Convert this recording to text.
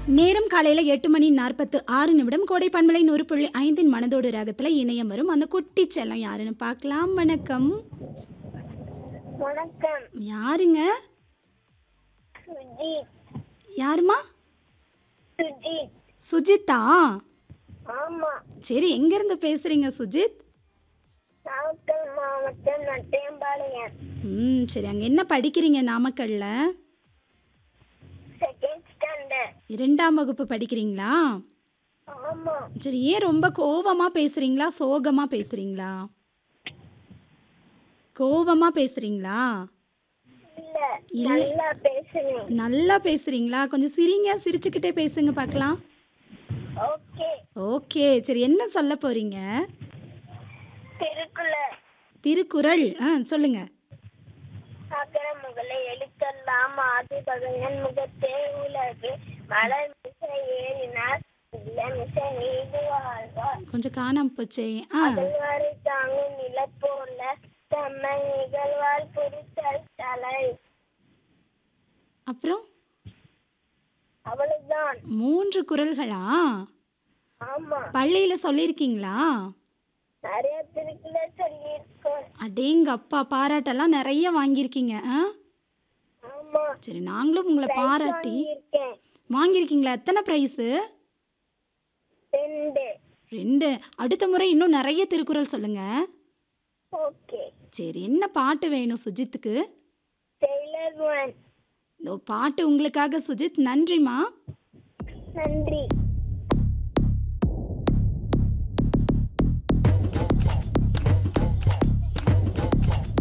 நேரம் காலையில எட்டு மணி நாற்பத்து ஆறு நிமிடம் கோடை பண்பலை நூறு புள்ளி ஐந்தின் மனதோடு ராகத்துல இணையம் வரும் அந்த குட்டி செல்லம் யாருன்னு பார்க்கலாம் வணக்கம் வணக்கம் யாருங்க சுஜித் யாருமா சுஜித் சுஜித்தா ஆமா சரி எங்க இருந்து பேசுறீங்க சுஜித் நாமக்கல் மாவட்டம் நட்டையம்பாளையம் ம் சரி அங்க என்ன படிக்கிறீங்க நாமக்கல்ல செகண்ட் ஸ்டாண்டர்ட் இரண்டாம் வகுப்பு படிக்கிறீங்களா ஆமா சரி ஏன் ரொம்ப கோவமா பேசுறீங்களா சோகமா பேசுறீங்களா கோவமா பேசுறீங்களா இல்ல இல்ல. நல்லா பேசுறேன் நல்லா பேசுறீங்களா கொஞ்சம் சிரிங்க சிரிச்சுக்கிட்டே பேசுங்க பார்க்கலாம் ஓகே ஓகே சரி என்ன சொல்ல போறீங்க திருக்குறள் திருக்குறள் ஆ சொல்லுங்க அகர முகல எழுத்தெல்லாம் ஆதி பகவன் முகத்தே உலகு மலர் மிசை ஏறினார் இல்ல மிசை நீது வாழ்வார் கொஞ்சம் காணாம போச்சே ஆ அகழ்வாரை தாங்கும் நிலப்போல தம்மை நிகழ்வால் புரித்தல் தலை அப்புறம் அவ்வளவுதான் மூன்று குறள்களா ஆமா பள்ளியில சொல்லியிருக்கீங்களா நிறைய திருக்குள்ள சொல்லியிருக்கோம் அடேங்க அப்பா பாராட்டெல்லாம் நிறைய வாங்கியிருக்கீங்க ஆ ஆமா சரி நாங்களும் உங்களை பாராட்டி இருக்கேன் வாங்கியிருக்கீங்களா எத்தனை ப்ரைஸு ரெண்டு ரெண்டு அடுத்த முறை இன்னும் நிறைய திருக்குறள் சொல்லுங்க ஓகே சரி என்ன பாட்டு வேணும் சுஜித்துக்கு டெய்லர் ஒன் இந்த பாட்டு உங்களுக்காக சுஜித் நன்றிம்மா நன்றி